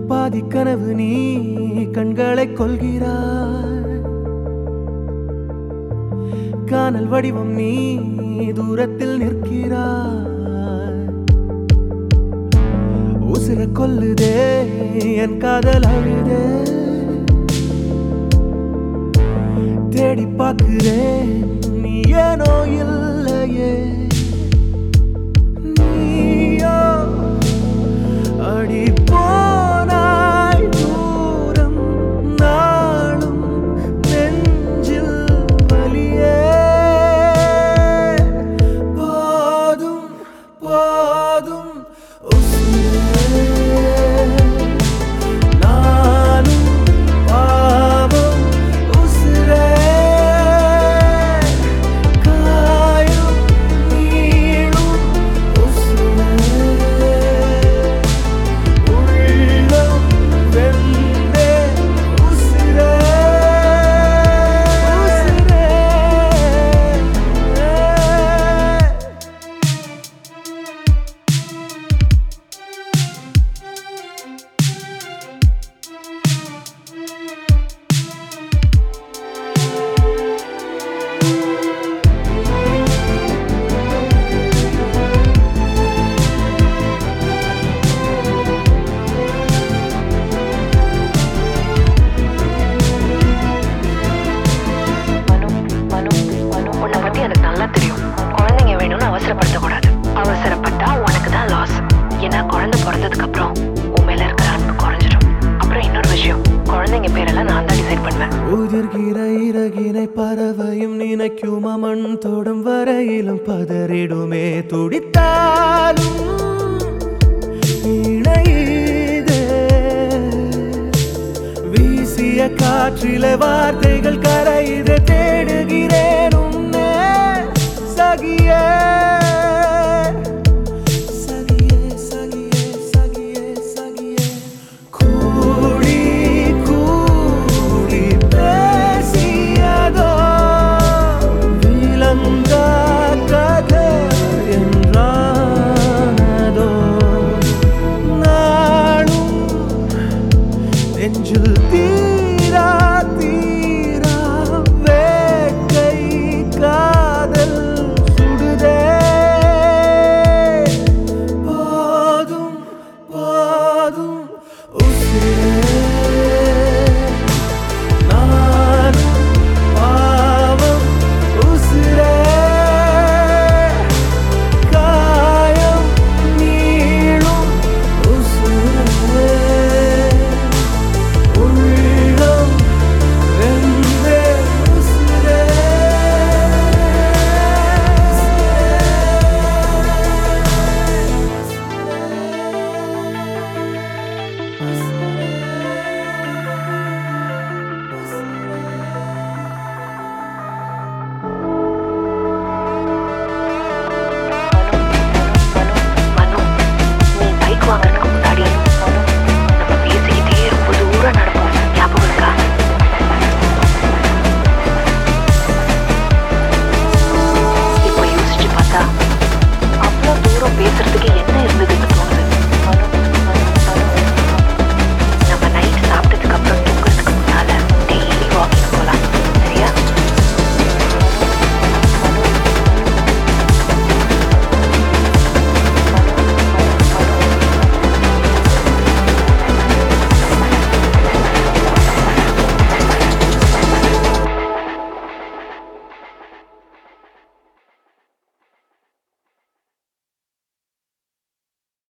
பாதி கனவு நீ கண்களை கொள்கிறாய் காணல் வடிவம் நீ தூரத்தில் நிற்கிறாய் உசிர கொல்லுதே என் காதல் அழுதே தேடி பார்க்கிறேன் நீ ஏனோ இல்லையே நீயோ அடி போனாய் தூரம் நாளும் நெஞ்சில் வலியே போதும் போதும் உசிரே நானும் பாவம் உசிரே காயும் நீளும் உசிரே உள்ளம் வெந்தே உசிரே உசிரே மனு மனு மனு உன்னை பத்தி எனக்கு நல்லா தெரியும் குழந்தைங்க வேணும்னு அவசரப்படுத்தக்கூடாது அவசரப்பட்டா உனக்கு தான் லாஸ் ஏன்னா குழந்தை பிறந்ததுக்கு அப்புறம் உன் மேல இருக்கிற அன்பு குறைஞ்சிடும் அப்புறம் இன்னொரு விஷயம் குழந்தைங்க பேரெல்லாம் நான் தான் டிசைட் பண்ணுவேன் உதிர்கிற இறகினை பறவையும் நினைக்குமா மண் தொடும் வரையிலும் பதறிடுமே துடித்தாலும் இணையுதே. வீசிய காற்றில வார்த்தைகள் கரையுது தேடுகிறேன் உன்னை சகியே சகியே சகியே சகியே சகியே கூடி கூடி பேசியதோ விளங்க கதை என்றானதோ நாளும் நெஞ்சில் தீ